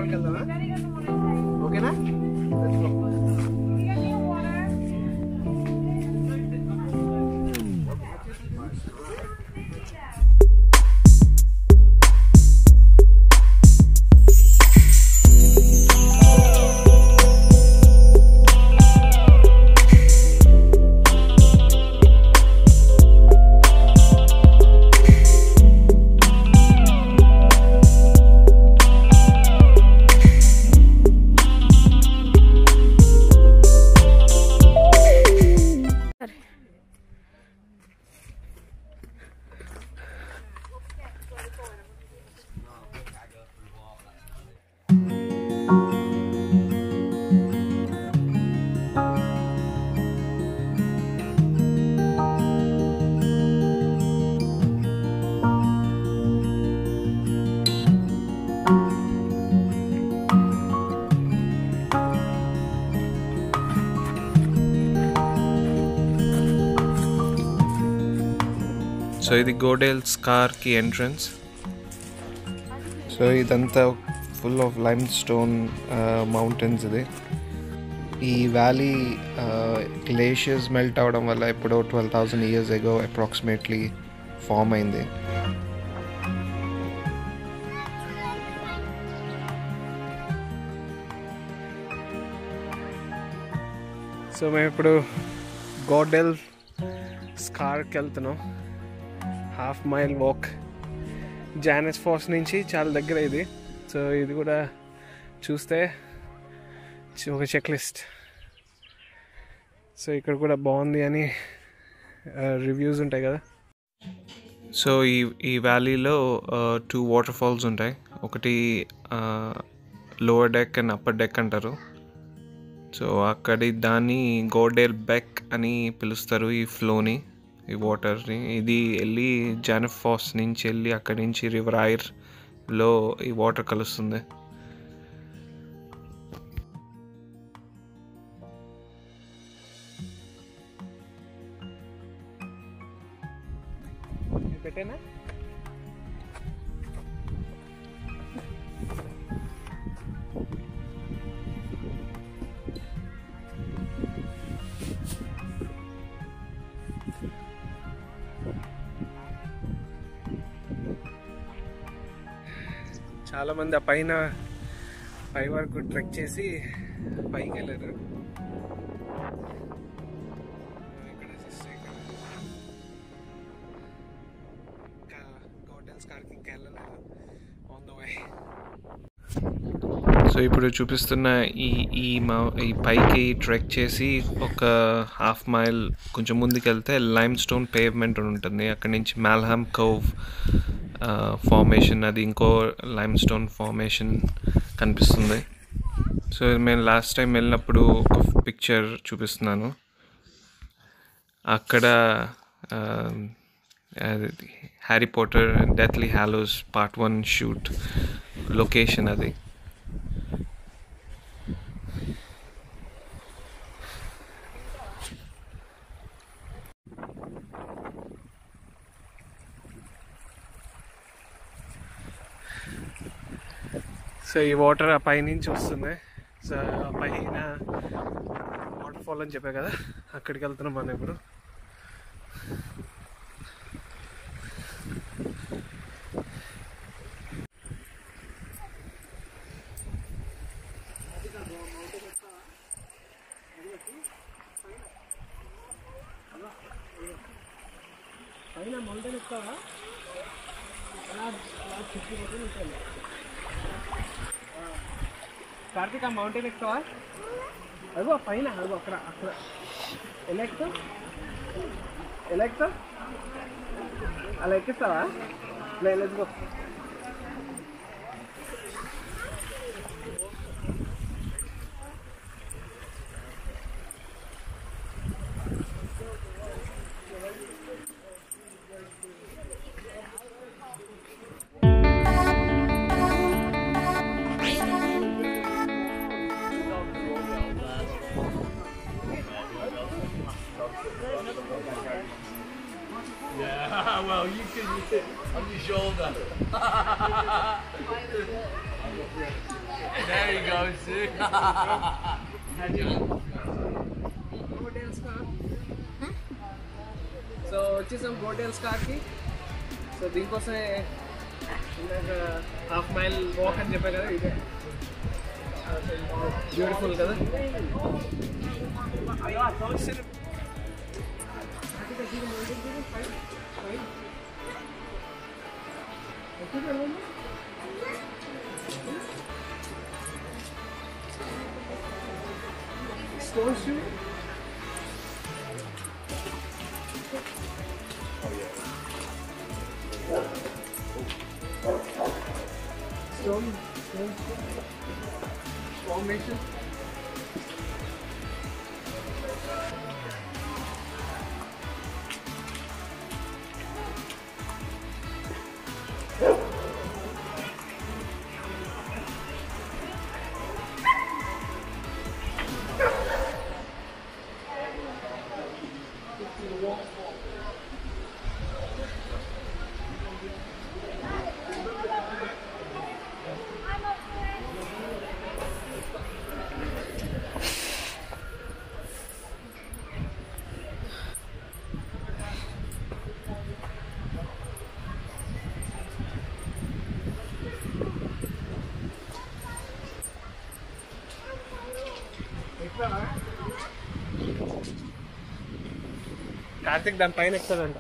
లోపలికి వెళ్దామా ఓకేనా Let's go. సో ఇది గోడెల్స్ కార్కి ఎంట్రన్స్ సో ఇదంతా full of limestone mountains ఇది ఈ వ్యాలీ గ్లేషియర్స్ మెల్ట్ అవడం వల్ల ఎప్పుడో twelve thousand years ago approximately form అయింది సో మేము ఇప్పుడు గోడెల్ స్కార్కి వెళ్తున్నాం half mile walk Janet's falls నుంచి చాలా దగ్గర ఇది సో ఇది కూడా చూస్తే చి- ఒక చెక్ లిస్ట్ సో ఇక్కడ కూడా బాగుంది అని రివ్యూస్ ఉంటాయి కదా సో ఈ ఈ వ్యాలీలో టూ వాటర్ ఫాల్స్ ఉంటాయి ఒకటి lower deck and upper deck అంటారు సో అక్కడి దాన్ని గోడేల్ బెక్ అని పిలుస్తారు ఈ ఫ్లోని ఈ వాటర్ని ఇది వెళ్ళి జానఫ్ ఫాల్స్ నుంచి వెళ్ళి అక్కడి నుంచి రివర్ ఐర్లో ఈ వాటర్ కలుస్తుంది పెట్టేనా చాలా మంది ఆ పైన పై వరకు ట్రెక్ చేసి పైకి వెళ్ళారు ఇక్కడ just ఇక్కడ ఇంకా హోటల్స్ కాడికి ఇంకా వెళ్ళలేదు ఆన్ ద వే సో ఇప్పుడు చూపిస్తున్న ఈ ఈ మా ఈ పైకి ట్రెక్ చేసి ఒక హాఫ్ మైల్ కొంచెం ముందుకు వెళ్తే లైమ్ స్టోన్ పేవ్మెంట్ ఉంటుంది అక్కడి నుంచి మాల్హామ్ కోవ్ ఫార్మేషన్ అది ఇంకో లైమ్ స్టోన్ ఫార్మేషన్ కనిపిస్తుంది సో మేము లాస్ట్ టైం వెళ్ళినప్పుడు ఒక పిక్చర్ చూపిస్తున్నాను అక్కడ Harry Potter Deathly Hallows part one shoot location అది సో ఈ వాటర్ ఆ పైనుంచి వస్తుంది సో ఆ పైన వాటర్ ఫాల్ అని చెప్పా కదా అక్కడికి వెళ్తున్నాం మనం ఇప్పుడు పైన మౌంటైన్ ఎక్కువ కార్తీక్ ఆ మౌంటైన్ ఎక్కుతావా అదిగో ఆ పైన అదిగో అక్కడ అక్కడ ఎలా ఎక్కుతావు ఎలా ఎక్కుతావు అలా ఎక్కిస్తావా లేదు go Yeah, well, you can sit on your shoulder. There you go, see? So వచ్చేసాం గోడెల్స్ కార్కి సో దీనికోసమే ఇందాక హాఫ్ మైల్ వాక్ అని చెప్పా కదా ఇదే బ్యూటిఫుల్ కదా Stone shoe? Stone, stone, formation. Karthik దాని పైన ఎక్కుతాడంట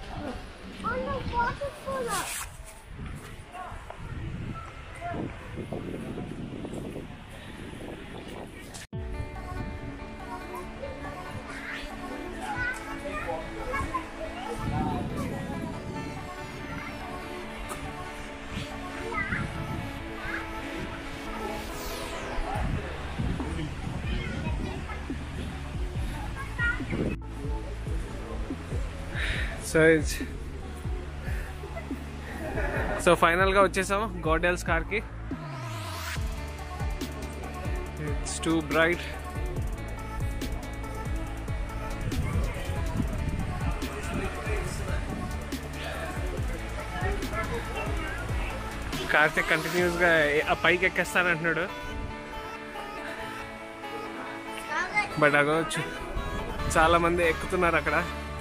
సో సో ఫైనల్గా వచ్చేసాము గోడెల్స్ కార్కి ఇట్స్ టూ బ్రైట్ కార్తిక్ కంటిన్యూస్గా ఆ పైకి ఎక్కేస్తానంటున్నాడు బట్ అగవచ్చు చాలా మంది ఎక్కుతున్నారు అక్కడ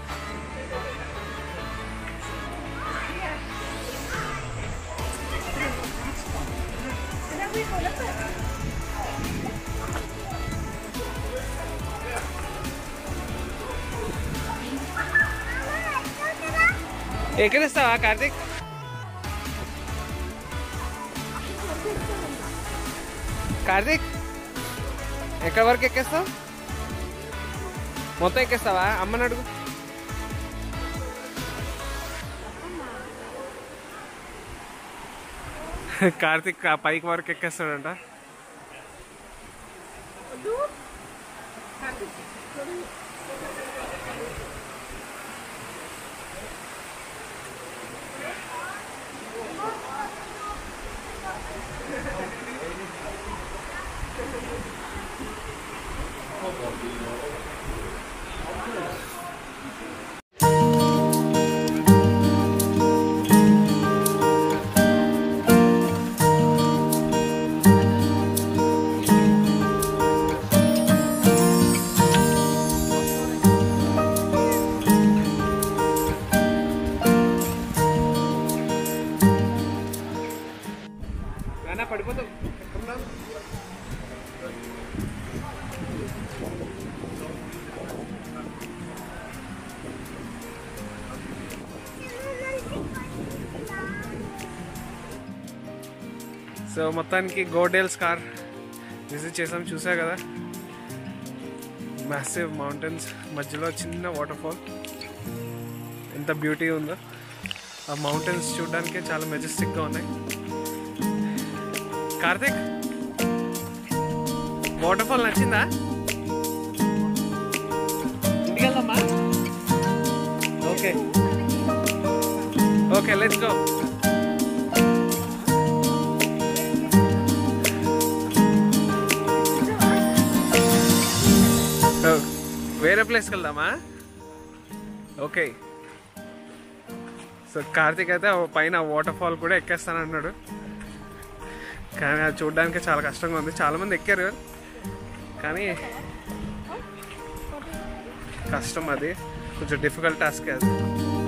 ఎక్కడిస్తావా కార్తిక్ కార్తిక్ ఎక్కడి వరకు ఎక్కేస్తావు మొత్తం ఎక్కేస్తావా అమ్మని అడుగు కార్తిక్ ఆ పైకి వరకు ఎక్కేస్తాడంట నాన్న పడిపోతావు సో మొత్తానికి గోడేల్స్ కార్ విజిట్ చేసాం చూసా కదా మ్యాసివ్ మౌంటైన్స్ మధ్యలో చిన్న వాటర్ ఫాల్ ఎంత బ్యూటీ ఉందో ఆ మౌంటైన్స్ చూడడానికి చాలా మెజెస్టిక్గా ఉన్నాయి కార్తిక్ వాటర్ ఫాల్ నచ్చిందా ఇంటికి వెళ్దామా ఓకే ఓకే లెట్స్ గో వేరే ప్లేస్కి వెళ్దామా ఓకే సో కార్తిక్ అయితే ఆ పైన వాటర్ ఫాల్ కూడా ఎక్కేస్తానన్నాడు కానీ అది చూడడానికి చాలా కష్టంగా ఉంది చాలామంది ఎక్కారు కానీ కష్టం అది కొంచెం డిఫికల్ట్ టాస్క్ అది